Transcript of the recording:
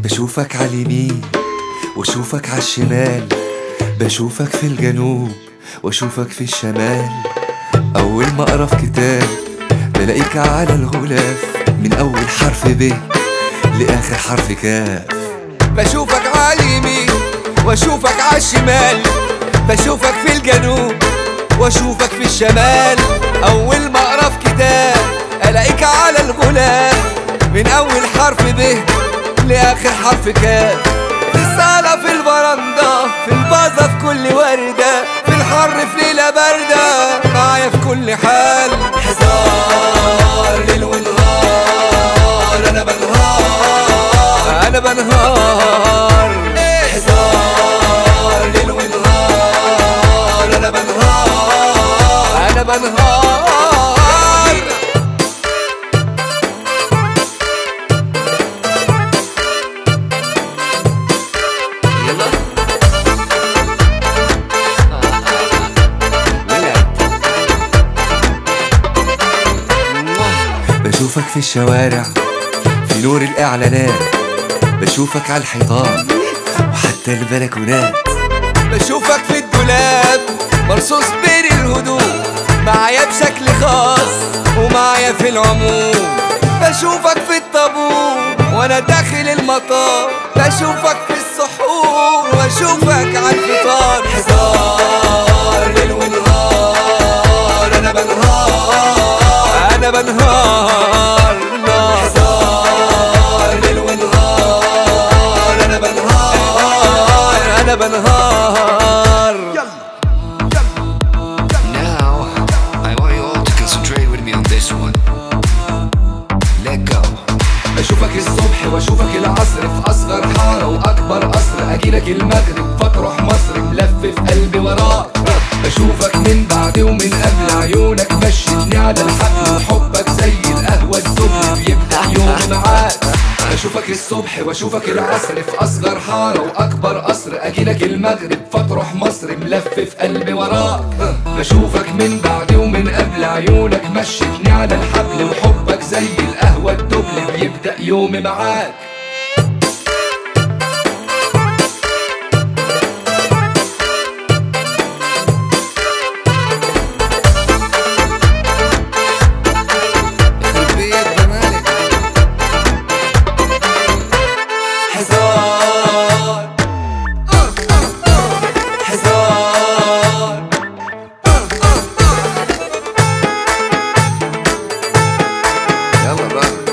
بشوفك على اليمين واشوفك على الشمال بشوفك في الجنوب واشوفك في الشمال اول ما اقرا في كتاب بلاقيك على الغلاف من اول حرف ب لاخر حرف كاف بشوفك على اليمين واشوفك على الشمال بشوفك في الجنوب واشوفك في الشمال اول ما اقرا في كتاب الاقيك على الغلاف من اول حرف ب لاخر حرف كاف في الصالة في البرندة في البازة في كل وردة في الحر في ليلة باردة معايا في كل حال حصار ليل ونهار انا بنهار انا بنهار حصار ليل ونهار انا بنهار انا بنهار يلا بشوفك في الشوارع في نور الإعلانات بشوفك على الحيطان وحتى البلكونات بشوفك في الدولاب مرصوص بين الهدوم معايا بشكل خاص ومعايا في العموم بشوفك في الطابور وانا داخل المطار بشوفك في السحور واشوفك على الفطار حصار ليل ونهار انا بنهار انا بنهار حصار ليل ونهار انا بنهار انا بنهار Now, I want you all to concentrate with me on this one. Let go. بشوفك الصبح واشوفك العصر في اصغر حاره واكبر قصر اجيلك المغرب فتروح مصر ملفف قلبي وراك بشوفك من بعد ومن قبل عيونك مشيتني على الحبل وحبك زي القهوه الدبل بيبدا يومي معاك بشوفك الصبح واشوفك العصر في اصغر حاره واكبر قصر اجيلك المغرب فتروح مصر ملفف قلبي وراك بشوفك من بعد ومن قبل عيونك مشيتني على الحبل وحبك زي القهوه الدبل بيبدا يومي معاك يخرب بيت جمالك. حصار حصار يلا بقى